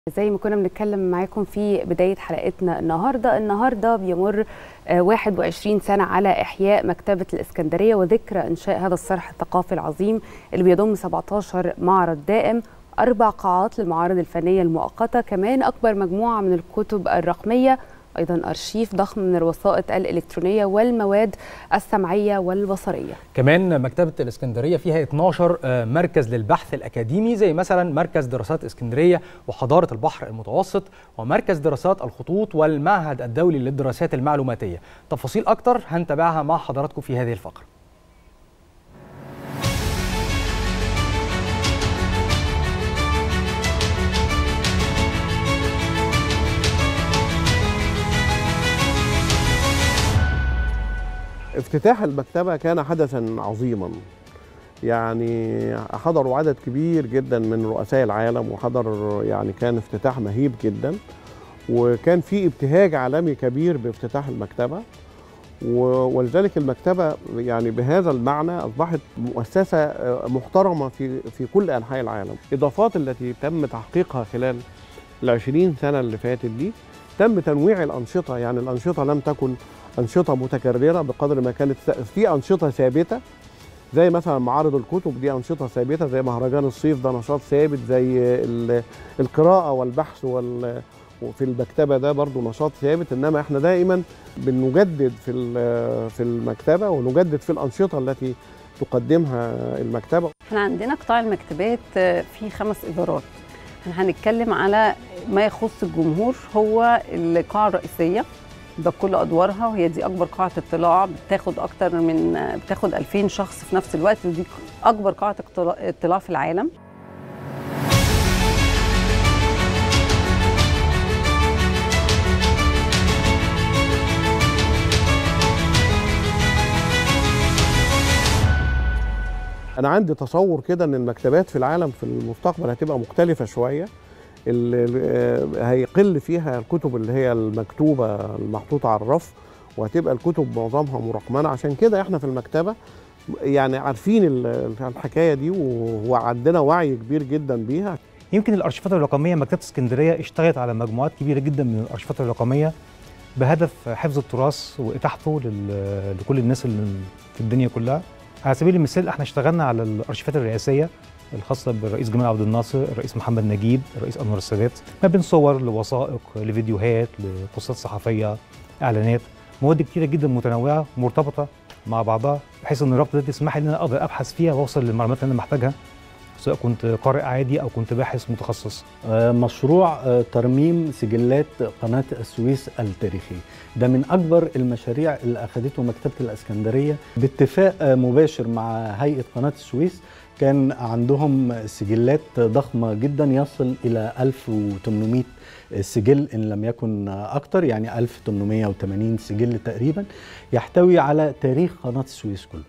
زي ما كنا بنتكلم معاكم في بداية حلقتنا النهاردة النهاردة بيمر 21 سنة على إحياء مكتبة الإسكندرية وذكرى إنشاء هذا الصرح الثقافي العظيم اللي بيضم 17 معرض دائم أربع قاعات للمعارض الفنية المؤقتة كمان أكبر مجموعة من الكتب الرقمية أيضا أرشيف ضخم من الوسائط الإلكترونية والمواد السمعية والبصرية كمان مكتبة الإسكندرية فيها 12 مركز للبحث الأكاديمي زي مثلا مركز دراسات إسكندرية وحضارة البحر المتوسط ومركز دراسات الخطوط والمعهد الدولي للدراسات المعلوماتية تفاصيل أكتر هنتابعها مع حضراتكم في هذه الفقرة افتتاح المكتبة كان حدثا عظيما يعني حضروا عدد كبير جدا من رؤساء العالم وحضر يعني كان افتتاح مهيب جدا وكان في ابتهاج عالمي كبير بافتتاح المكتبة ولذلك المكتبة يعني بهذا المعنى أصبحت مؤسسة محترمة في في كل أنحاء العالم الإضافات التي تم تحقيقها خلال العشرين سنة اللي فاتت دي تم تنويع الأنشطة يعني الأنشطة لم تكن أنشطة متكررة بقدر ما كانت في أنشطة ثابتة زي مثلا معارض الكتب دي أنشطة ثابتة زي مهرجان الصيف ده نشاط ثابت زي القراءة والبحث وال وفي المكتبة ده برضو نشاط ثابت إنما إحنا دائما بنجدد في في المكتبة ونجدد في الأنشطة التي تقدمها المكتبة احنا عندنا قطاع المكتبات في خمس إدارات هنتكلم على ما يخص الجمهور هو القاعة الرئيسية بكل ادوارها وهي دي اكبر قاعه اطلاع بتاخد اكتر من بتاخد 2000 شخص في نفس الوقت ودي اكبر قاعه اطلاع في العالم انا عندي تصور كده ان المكتبات في العالم في المستقبل هتبقى مختلفه شويه هيقل فيها الكتب اللي هي المكتوبه المحطوطه على الرف وهتبقى الكتب معظمها مرقمنه عشان كده احنا في المكتبه يعني عارفين الحكايه دي وعندنا وعي كبير جدا بيها يمكن الارشيفات الرقميه مكتبه اسكندريه اشتغلت على مجموعات كبيره جدا من الارشيفات الرقميه بهدف حفظ التراث واتاحته لكل الناس اللي في الدنيا كلها على سبيل المثال احنا اشتغلنا على الارشيفات الرئاسيه الخاصة بالرئيس جمال عبد الناصر، الرئيس محمد نجيب، الرئيس أنور السادات، ما بين صور لوثائق لفيديوهات لقصات صحفية، إعلانات، مواد كتيرة جدا متنوعة مرتبطة مع بعضها بحيث إن الرابطة دي تسمح لي إن أنا أقدر أبحث فيها وأوصل للمعلومات اللي أنا محتاجها سواء كنت قارئ عادي أو كنت باحث متخصص. مشروع ترميم سجلات قناة السويس التاريخي ده من أكبر المشاريع اللي أخذته مكتبة الإسكندرية باتفاق مباشر مع هيئة قناة السويس كان عندهم سجلات ضخمة جدا يصل إلى 1800 سجل إن لم يكن أكثر يعني 1880 سجل تقريبا يحتوي على تاريخ قناة السويس كله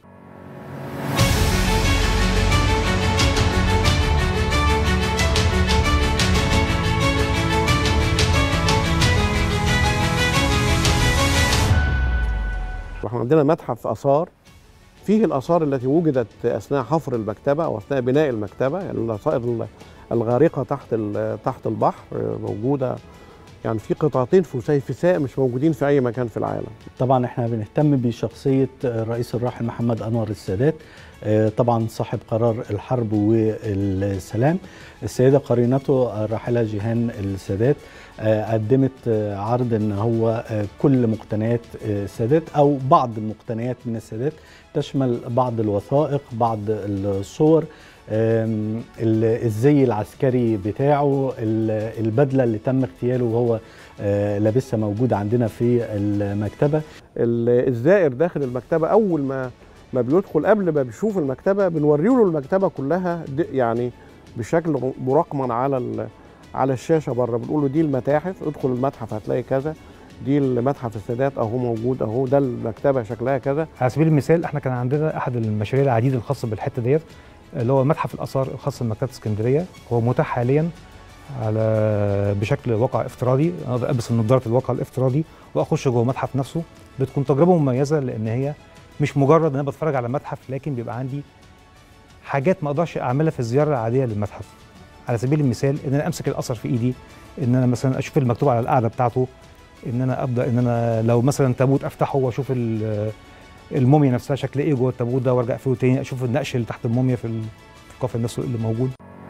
احنا عندنا متحف آثار فيه الآثار التي وجدت أثناء حفر المكتبة أو أثناء بناء المكتبة يعني الرصائد الغارقة تحت تحت البحر موجودة يعني في قطعتين فسيفساء مش موجودين في أي مكان في العالم طبعا احنا بنهتم بشخصية الرئيس الراحل محمد أنور السادات طبعا صاحب قرار الحرب والسلام السيدة قرينته الراحلة جيهان السادات قدمت عرض ان هو كل مقتنيات السادات او بعض المقتنيات من السادات تشمل بعض الوثائق بعض الصور الزي العسكري بتاعه البدله اللي تم اغتياله وهو لابسها موجوده عندنا في المكتبه الزائر داخل المكتبه اول ما ما بيدخل قبل ما بيشوف المكتبه بنوري له المكتبه كلها يعني بشكل مرقمن على على الشاشه بره بنقول له دي المتاحف ادخل المتحف هتلاقي كذا دي المتحف السادات اهو موجود اهو ده المكتبه شكلها كذا على سبيل المثال احنا كان عندنا احد المشاريع العديده الخاصه بالحته ديت اللي هو متحف الاثار الخاص بمكتبه اسكندريه هو متاح حاليا على بشكل واقع افتراضي اقدر البس النظاره الواقع الافتراضي واخش جوه المتحف نفسه بتكون تجربه مميزه لان هي مش مجرد ان انا بتفرج على متحف لكن بيبقى عندي حاجات ما اقدرش اعملها في الزياره العاديه للمتحف على سبيل المثال ان انا امسك الاثر في ايدي ان انا مثلا اشوف المكتوب على القاعده بتاعته ان انا ابدا ان انا لو مثلا تابوت افتحه واشوف ال- الموميا نفسها شكل ايه جوه التابوت ده وارجع فيه تاني اشوف النقش اللي تحت الموميا في ال- في الكفن نفسه اللي موجود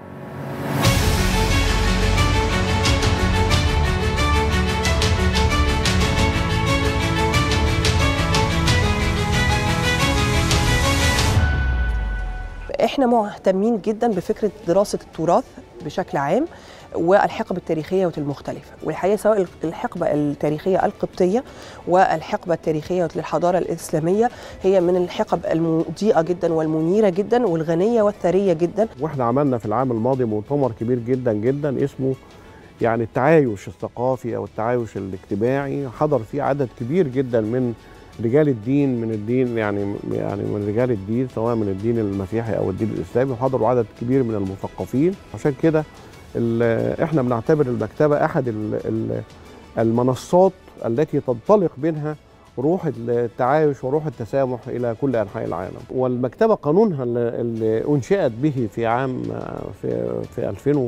احنا مهتمين جدا بفكره دراسه التراث بشكل عام والحقب التاريخيه المختلفه والحقيقه سواء الحقبه التاريخيه القبطيه والحقبه التاريخيه للحضاره الاسلاميه هي من الحقب المضيئه جدا والمنيره جدا والغنيه والثريه جدا واحنا عملنا في العام الماضي مؤتمر كبير جدا جدا اسمه يعني التعايش الثقافي او التعايش الاجتماعي حضر فيه عدد كبير جدا من رجال الدين من الدين يعني يعني من رجال الدين سواء من الدين المسيحي او الدين الاسلامي وحضروا عدد كبير من المثقفين عشان كده ال- احنا بنعتبر المكتبه احد ال- ال- المنصات التي تنطلق منها روح التعايش وروح التسامح الى كل انحاء العالم والمكتبه قانونها اللي- اللي انشئت به في عام في في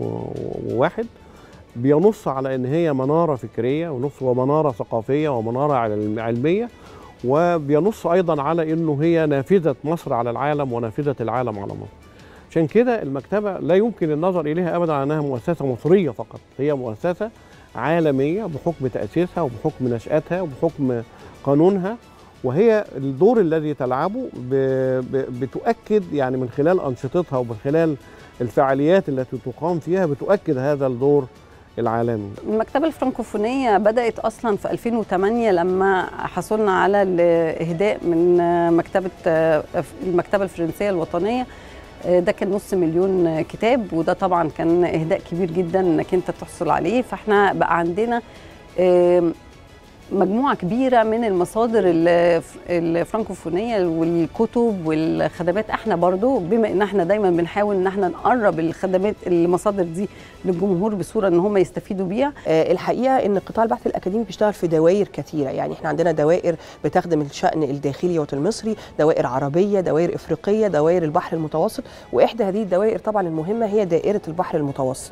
2001 بينص على ان هي مناره فكريه ونص ومناره ثقافيه ومناره علم- علميه وبينص ايضا على انه هي نافذه مصر على العالم ونافذه العالم على مصر. عشان كده المكتبه لا يمكن النظر اليها ابدا على انها مؤسسه مصريه فقط، هي مؤسسه عالميه بحكم تاسيسها وبحكم نشاتها وبحكم قانونها وهي الدور الذي تلعبه ب- ب- بتؤكد يعني من خلال انشطتها ومن خلال الفعاليات التي تقام فيها بتؤكد هذا الدور العالمي. المكتبة الفرنكوفونية بدأت أصلا في 2008 لما حصلنا على الإهداء من مكتبة المكتبة الفرنسية الوطنية ده كان نص مليون كتاب وده طبعا كان إهداء كبير جدا إنك أنت تحصل عليه فإحنا بقى عندنا آم، مجموعة كبيرة من المصادر الف- الفرنكوفونية والكتب والخدمات احنا برضو بما ان احنا دايما بنحاول ان احنا نقرب الخدمات المصادر دي للجمهور بصورة ان هم يستفيدوا بيها آه، الحقيقه ان قطاع البحث الاكاديمي بيشتغل في دوائر كثيره يعني احنا عندنا دوائر بتخدم الشان الداخلي والمصري دوائر عربيه دوائر افريقيه دوائر البحر المتوسط واحدى هذه الدوائر طبعا المهمه هي دائره البحر المتوسط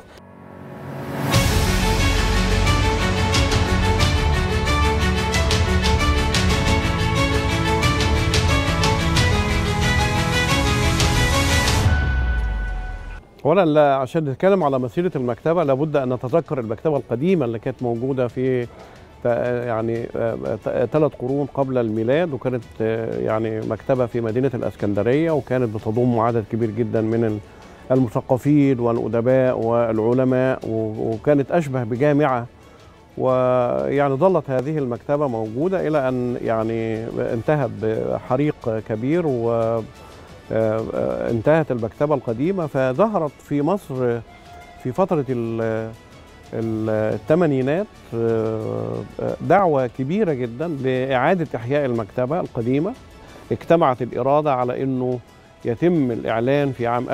اولا لا عشان نتكلم على مسيره المكتبه لابد ان نتذكر المكتبه القديمه اللي كانت موجوده في تا- يعني ثلاث قرون قبل الميلاد وكانت آه، يعني مكتبه في مدينه الاسكندريه وكانت بتضم عدد كبير جدا من ال- المثقفين والادباء والعلماء و- وكانت اشبه بجامعه ويعني ظلت هذه المكتبه موجوده الى ان يعني انتهت بحريق كبير و آه، آه، انتهت المكتبة القديمة فظهرت في مصر في فترة ال- ال- الثمانينات آه، آه، دعوة كبيرة جدا لإعادة إحياء المكتبة القديمة اجتمعت الإرادة على أنه يتم الإعلان في عام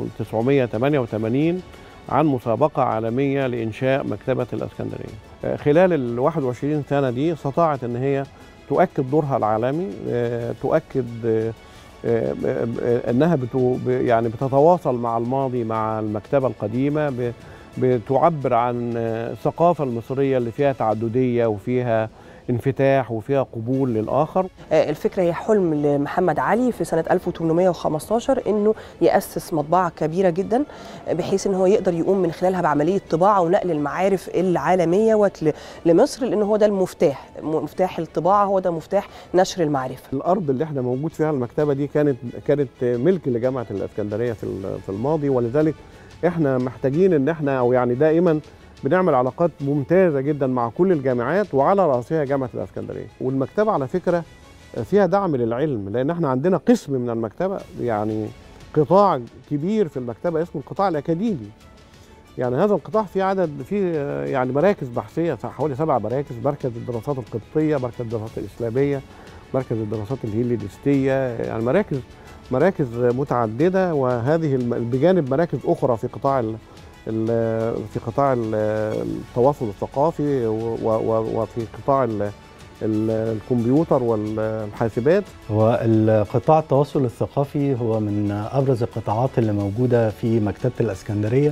1988 عن مسابقة عالمية لإنشاء مكتبة الإسكندرية آه، خلال ال 21 سنة دي استطاعت أن هي تؤكد دورها العالمي آه، تؤكد آه، آه، آه، انها بتو ب- يعني بتتواصل مع الماضي مع المكتبه القديمه ب- بتعبر عن آه، الثقافه المصريه اللي فيها تعدديه وفيها انفتاح وفيها قبول للاخر آه، الفكره هي حلم لمحمد علي في سنه 1815 انه ياسس مطبعه كبيره جدا آه، بحيث ان هو يقدر يقوم من خلالها بعمليه طباعه ونقل المعارف العالميه وت- لمصر لان هو ده المفتاح مفتاح الطباعه هو ده مفتاح نشر المعرفه الارض اللي احنا موجود فيها المكتبه دي كانت كانت ملك لجامعه الاسكندريه في ال- في الماضي ولذلك احنا محتاجين ان احنا او يعني دائما بنعمل علاقات ممتازه جدا مع كل الجامعات وعلى راسها جامعه الاسكندريه والمكتبه على فكره فيها دعم للعلم لان احنا عندنا قسم من المكتبه يعني قطاع كبير في المكتبه اسمه القطاع الاكاديمي يعني هذا القطاع فيه عدد فيه يعني مراكز بحثيه حوالي سبع مراكز مركز الدراسات القبطيه مركز الدراسات الاسلاميه مركز الدراسات الهيلينستيه يعني مراكز مراكز متعدده وهذه الم- بجانب مراكز اخرى في قطاع ال ال- في قطاع ال- التواصل الثقافي و- و- وفي قطاع ال- ال- الكمبيوتر والحاسبات هو القطاع التواصل الثقافي هو من ابرز القطاعات اللي موجوده في مكتبه الاسكندريه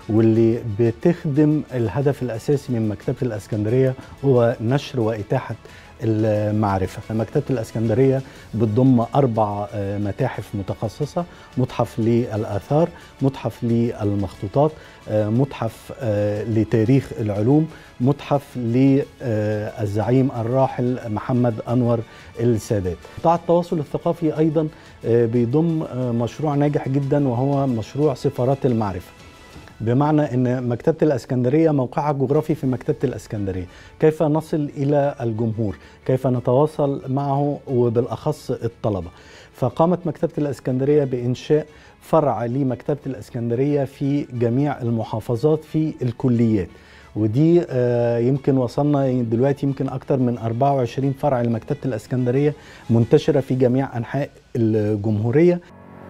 واللي بتخدم الهدف الاساسي من مكتبه الاسكندريه هو نشر واتاحه المعرفة مكتبة الأسكندرية بتضم أربع متاحف متخصصة متحف للآثار متحف للمخطوطات متحف لتاريخ العلوم متحف للزعيم الراحل محمد أنور السادات قطاع التواصل الثقافي أيضا بيضم مشروع ناجح جدا وهو مشروع سفارات المعرفة بمعنى ان مكتبه الاسكندريه موقعها الجغرافي في مكتبه الاسكندريه كيف نصل الى الجمهور كيف نتواصل معه وبالاخص الطلبه فقامت مكتبه الاسكندريه بانشاء فرع لمكتبه الاسكندريه في جميع المحافظات في الكليات ودي يمكن وصلنا دلوقتي يمكن اكثر من 24 فرع لمكتبه الاسكندريه منتشره في جميع انحاء الجمهوريه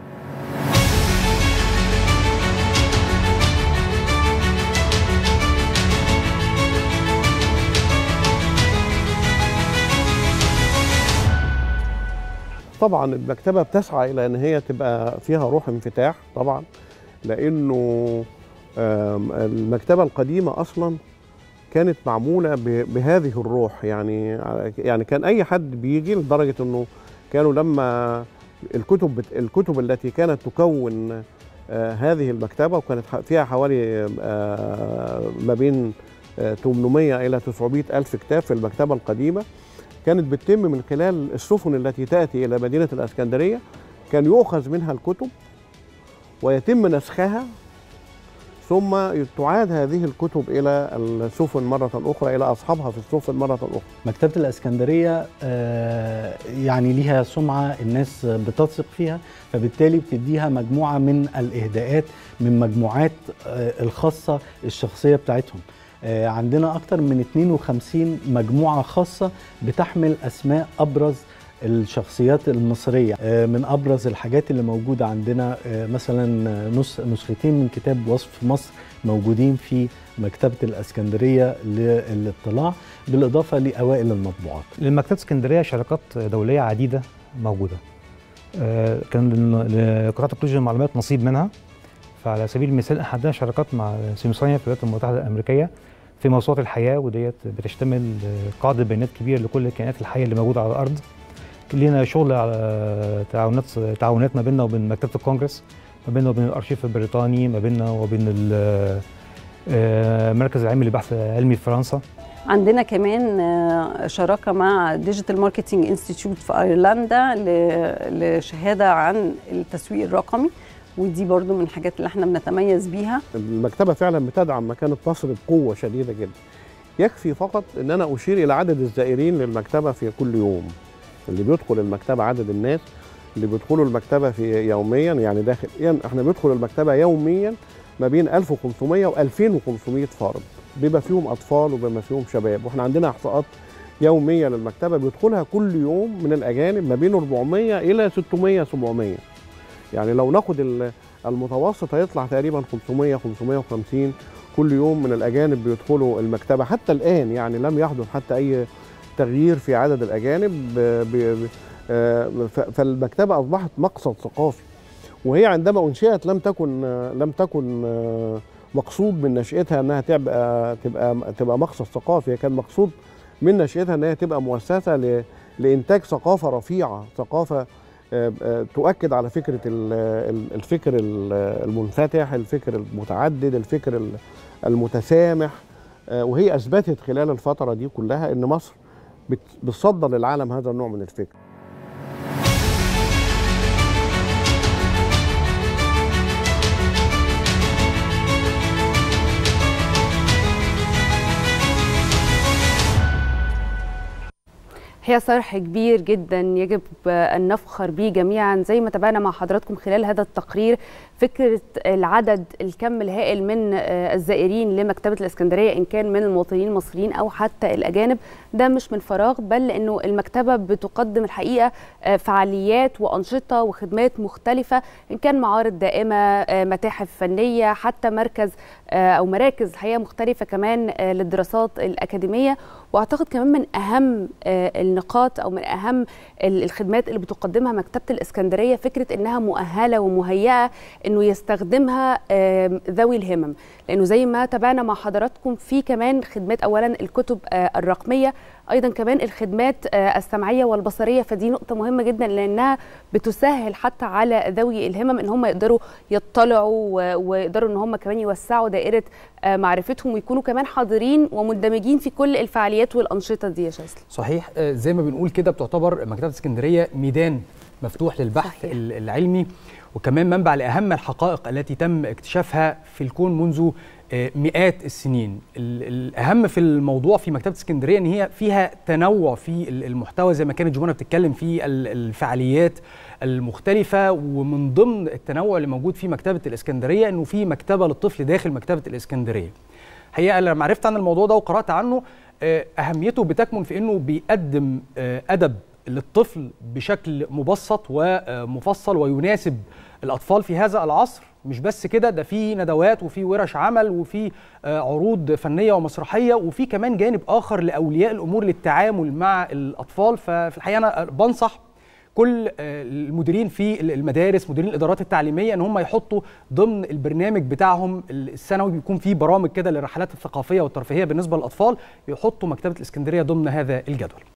طبعا المكتبه بتسعى الى ان هي تبقى فيها روح انفتاح طبعا لانه المكتبه القديمه اصلا كانت معموله بهذه الروح يعني يعني كان اي حد بيجي لدرجه انه كانوا لما الكتب الكتب التي كانت تكون هذه المكتبه وكانت فيها حوالي ما بين 800 الى 900 الف كتاب في المكتبه القديمه كانت بتتم من خلال السفن التي تأتي إلى مدينة الأسكندرية كان يؤخذ منها الكتب ويتم نسخها ثم تعاد هذه الكتب إلى السفن مرة أخرى إلى أصحابها في السفن مرة أخرى مكتبة الأسكندرية يعني ليها سمعة الناس بتثق فيها فبالتالي بتديها مجموعة من الإهداءات من مجموعات الخاصة الشخصية بتاعتهم عندنا أكثر من 52 مجموعة خاصة بتحمل أسماء أبرز الشخصيات المصرية من أبرز الحاجات اللي موجودة عندنا مثلا نسختين من كتاب وصف مصر موجودين في مكتبة الأسكندرية للاطلاع بالإضافة لأوائل المطبوعات لمكتبة اسكندرية شركات دولية عديدة موجودة كان لقطاع تكنولوجيا المعلومات نصيب منها فعلى سبيل المثال احنا عندنا شراكات مع سيمسونيا في الولايات المتحده الامريكيه في موسوعه الحياه وديت بتشتمل قاعده بيانات كبيره لكل الكائنات الحيه اللي موجوده على الارض لينا شغل على تعاونات تعاونات ما بيننا وبين مكتبه الكونجرس ما بيننا وبين الارشيف البريطاني ما بيننا وبين المركز العلمي للبحث العلمي في فرنسا عندنا كمان شراكة مع ديجيتال ماركتنج انستيتيوت في ايرلندا لشهادة عن التسويق الرقمي ودي برضو من الحاجات اللي احنا بنتميز بيها المكتبه فعلا بتدعم مكانه مصر بقوه شديده جدا يكفي فقط ان انا اشير الى عدد الزائرين للمكتبه في كل يوم اللي بيدخل المكتبه عدد الناس اللي بيدخلوا المكتبه في يوميا يعني داخل يعني احنا بندخل المكتبه يوميا ما بين 1500 و 2500 فرد بيبقى فيهم اطفال وبيبقى فيهم شباب واحنا عندنا احصاءات يوميه للمكتبه بيدخلها كل يوم من الاجانب ما بين 400 الى 600 700 يعني لو ناخد المتوسط هيطلع تقريبا 500 550 كل يوم من الاجانب بيدخلوا المكتبه حتى الان يعني لم يحدث حتى اي تغيير في عدد الاجانب فالمكتبه اصبحت مقصد ثقافي وهي عندما انشئت لم تكن لم تكن مقصود من نشاتها انها تبقى تبقى تبقى مقصد ثقافي كان مقصود من نشاتها انها تبقى مؤسسه لانتاج ثقافه رفيعه ثقافه تؤكد على فكره الفكر المنفتح الفكر المتعدد الفكر المتسامح وهي اثبتت خلال الفتره دي كلها ان مصر بتصدر للعالم هذا النوع من الفكر هي صرح كبير جدا يجب ان نفخر به جميعا زي ما تابعنا مع حضراتكم خلال هذا التقرير فكره العدد الكم الهائل من الزائرين لمكتبه الاسكندريه ان كان من المواطنين المصريين او حتى الاجانب ده مش من فراغ بل لانه المكتبه بتقدم الحقيقه فعاليات وانشطه وخدمات مختلفه ان كان معارض دائمه متاحف فنيه حتى مركز او مراكز الحقيقه مختلفه كمان للدراسات الاكاديميه واعتقد كمان من اهم النقاط او من اهم الخدمات اللي بتقدمها مكتبه الاسكندريه فكره انها مؤهله ومهيئه انه يستخدمها آم، ذوي الهمم لانه زي ما تابعنا مع حضراتكم في كمان خدمات اولا الكتب آه، الرقميه ايضا كمان الخدمات آه، السمعيه والبصريه فدي نقطه مهمه جدا لانها بتسهل حتى على ذوي الهمم ان هم يقدروا يطلعوا و- ويقدروا ان هم كمان يوسعوا دائره آه، معرفتهم ويكونوا كمان حاضرين ومندمجين في كل الفعاليات والانشطه دي يا شاذلي صحيح آه، زي ما بنقول كده بتعتبر مكتبه اسكندريه ميدان مفتوح للبحث صحيح. ال- العلمي وكمان منبع لاهم الحقائق التي تم اكتشافها في الكون منذ آه، مئات السنين ال- الاهم في الموضوع في مكتبه اسكندريه ان هي فيها تنوع في ال- المحتوى زي ما كانت جمانه بتتكلم في ال- الفعاليات المختلفه ومن ضمن التنوع اللي موجود في مكتبه الاسكندريه انه في مكتبه للطفل داخل مكتبه الاسكندريه حقيقه لما عرفت عن الموضوع ده وقرات عنه آه، اهميته بتكمن في انه بيقدم آه، ادب للطفل بشكل مبسط ومفصل ويناسب الاطفال في هذا العصر مش بس كده ده في ندوات وفي ورش عمل وفي آه، عروض فنيه ومسرحيه وفي كمان جانب اخر لاولياء الامور للتعامل مع الاطفال ففي الحقيقه انا بنصح كل آه، المديرين في المدارس مديرين الادارات التعليميه ان هم يحطوا ضمن البرنامج بتاعهم السنوي بيكون في برامج كده للرحلات الثقافيه والترفيهيه بالنسبه للاطفال يحطوا مكتبه الاسكندريه ضمن هذا الجدول